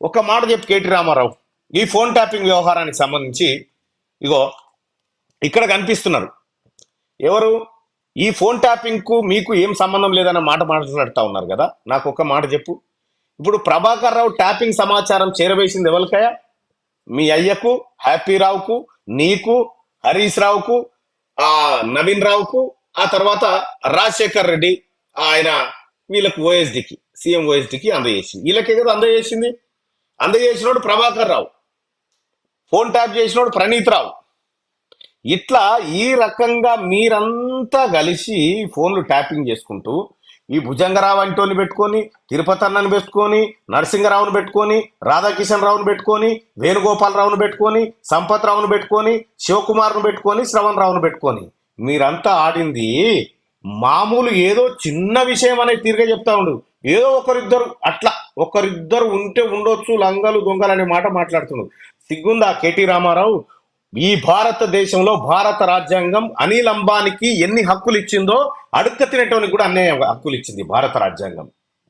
ఒక మాట చెప్పి కేటీ రామారావు ఈ ఫోన్ ట్యాపింగ్ వ్యవహారానికి సంబంధించి ఇగో ఇక్కడ కనిపిస్తున్నారు ఎవరు ఈ ఫోన్ ట్యాపింగ్ కు మీకు ఏం సంబంధం లేదన్న మాట మాట్లాడుతూ ఉన్నారు కదా నాకు ఒక మాట చెప్పు ఇప్పుడు ప్రభాకర్ రావు ట్యాపింగ్ సమాచారం చేరవేసింది ఎవరికయా మీ అయ్యకు హ్యాపీ రావుకు నీకు హరీష్ రావుకు ఆ నవీన్ రావుకు ఆ తర్వాత రాజశేఖర్ రెడ్డి ఆయన వీళ్ళకు ఓఎస్డికి సీఎం ఓఎస్డికి అందజేసింది వీళ్ళకే కదా అందజేసింది అందజేసినోడు ప్రభాకర్ రావు ఫోన్ ట్యాప్ చేసినోడు ప్రణీత్ రావు ఇట్లా ఈ రకంగా మీరంతా కలిసి ఫోన్లు ట్యాపింగ్ చేసుకుంటూ ఈ భుజంగరావు అంటోని పెట్టుకొని తిరుపతి అన్నని పెట్టుకొని నరసింహరావును పెట్టుకొని రాధాకిషన్ రావును పెట్టుకొని వేణుగోపాలరావును పెట్టుకొని సంపత్ రావును పెట్టుకొని శివకుమార్ను పెట్టుకొని శ్రవణ్ రావును పెట్టుకొని మీరంతా ఆడింది మామూలు ఏదో చిన్న విషయం అనేది తిరిగి చెప్తా ఉండు ఏదో ఒకరిద్దరు అట్లా ఒకరిద్దరు ఉంటే ఉండొచ్చు లంగలు దొంగలు అనే మాట మాట్లాడుతున్నాడు సిగ్గుందా కేటీ రామారావు ఈ భారతదేశంలో భారత రాజ్యాంగం అనిల్ అంబానీకి ఎన్ని హక్కులు ఇచ్చిందో అడుక్క తినేటోనికి కూడా అన్నే హక్కులు ఇచ్చింది భారత రాజ్యాంగం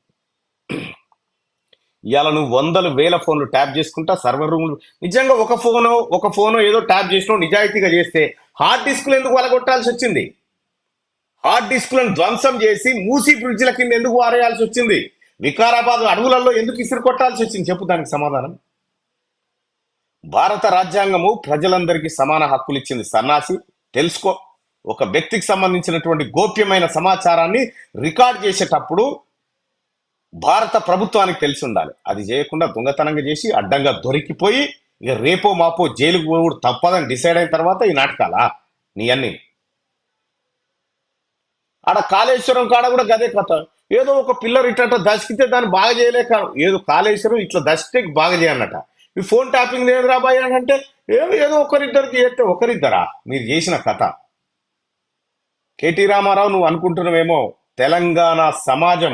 ఇవాళ నువ్వు వందలు వేల ఫోన్లు ట్యాప్ చేసుకుంటా సర్వర్ రూమ్లు నిజంగా ఒక ఫోను ఒక ఫోను ఏదో ట్యాప్ చేసినావు నిజాయితీగా చేస్తే హార్డ్ డిస్క్లు ఎందుకు వలగొట్టాల్సి వచ్చింది హార్డ్ డిస్క్లను ధ్వంసం చేసి మూసి బ్రిడ్జ్ల కింద ఎందుకు వారేయాల్సి వచ్చింది వికారాబాద్ అడవులలో ఎందుకు ఇసురు కొట్టాల్సి వచ్చింది చెప్పు దానికి సమాధానం భారత రాజ్యాంగము ప్రజలందరికీ సమాన హక్కులు ఇచ్చింది సన్నాసి తెలుసుకో ఒక వ్యక్తికి సంబంధించినటువంటి గోప్యమైన సమాచారాన్ని రికార్డ్ చేసేటప్పుడు భారత ప్రభుత్వానికి తెలిసి ఉండాలి అది చేయకుండా దొంగతనంగా చేసి అడ్డంగా దొరికిపోయి ఇక రేపో మాపో జైలుకు పోవుడు తప్పదని డిసైడ్ అయిన తర్వాత ఈ నాటకాలా నీ అన్ని ఆడ కాళేశ్వరం కాడ కూడా గదే కథ ఏదో ఒక పిల్లర్ ఇట్ట దశకితే దాన్ని బాగా చేయలేక ఏదో కాళేశ్వరం ఇట్లా దశకితే బాగా చేయన్నట ఈ ఫోన్ ట్యాపింగ్ లేదు రాబాయ్ అని అంటే ఏదో ఏదో ఒకరిద్దరికి చేస్తే ఒకరిద్దరా మీరు చేసిన కథ కేటీ రామారావు నువ్వు అనుకుంటున్నావేమో తెలంగాణ సమాజం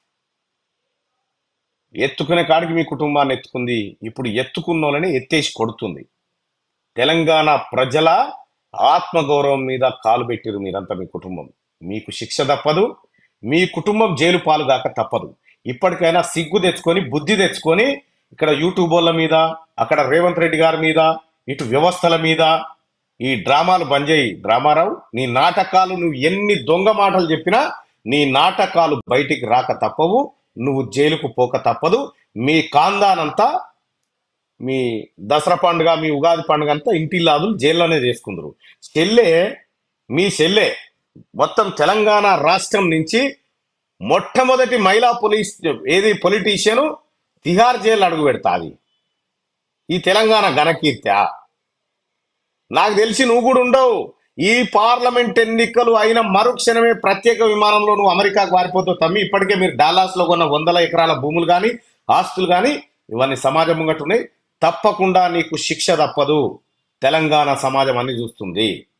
ఎత్తుకునే కాడికి మీ కుటుంబాన్ని ఎత్తుకుంది ఇప్పుడు ఎత్తుకున్నోళ్ళని ఎత్తేసి కొడుతుంది తెలంగాణ ప్రజల ఆత్మగౌరవం మీద కాలు పెట్టిరు మీరంతా మీ కుటుంబం మీకు శిక్ష తప్పదు మీ కుటుంబం జైలు పాలుగాక తప్పదు ఇప్పటికైనా సిగ్గు తెచ్చుకొని బుద్ధి తెచ్చుకొని ఇక్కడ యూట్యూబర్ల మీద అక్కడ రేవంత్ రెడ్డి గారి మీద ఇటు వ్యవస్థల మీద ఈ డ్రామాలు బంద్ చేయి డ్రామారావు నీ నాటకాలు నువ్వు ఎన్ని దొంగ మాటలు చెప్పినా నీ నాటకాలు బయటికి రాక తప్పవు నువ్వు జైలుకు పోక తప్పదు మీ కాందానంతా మీ దసరా పండుగ మీ ఉగాది పండుగ అంతా ఇంటిల్లాదులు జైల్లోనే చేసుకుందరు చెల్లె మీ చెల్లె మొత్తం తెలంగాణ రాష్ట్రం నుంచి మొట్టమొదటి మహిళా పోలీస్ ఏది పొలిటీషియన్ తిహార్ జైలు అడుగు పెడతాది ఈ తెలంగాణ ఘనకీర్త్యా నాకు తెలిసి నువ్వు కూడా ఉండవు ఈ పార్లమెంట్ ఎన్నికలు అయిన మరుక్షణమే ప్రత్యేక విమానంలో నువ్వు అమెరికాకు వారిపోతావు తమ్మి ఇప్పటికే మీరు డాలాస్ లో కొన్న వందల ఎకరాల భూములు కానీ ఆస్తులు కానీ ఇవన్నీ సమాజం ముంగట ఉన్నాయి తప్పకుండా నీకు శిక్ష తప్పదు తెలంగాణ సమాజం అన్ని చూస్తుంది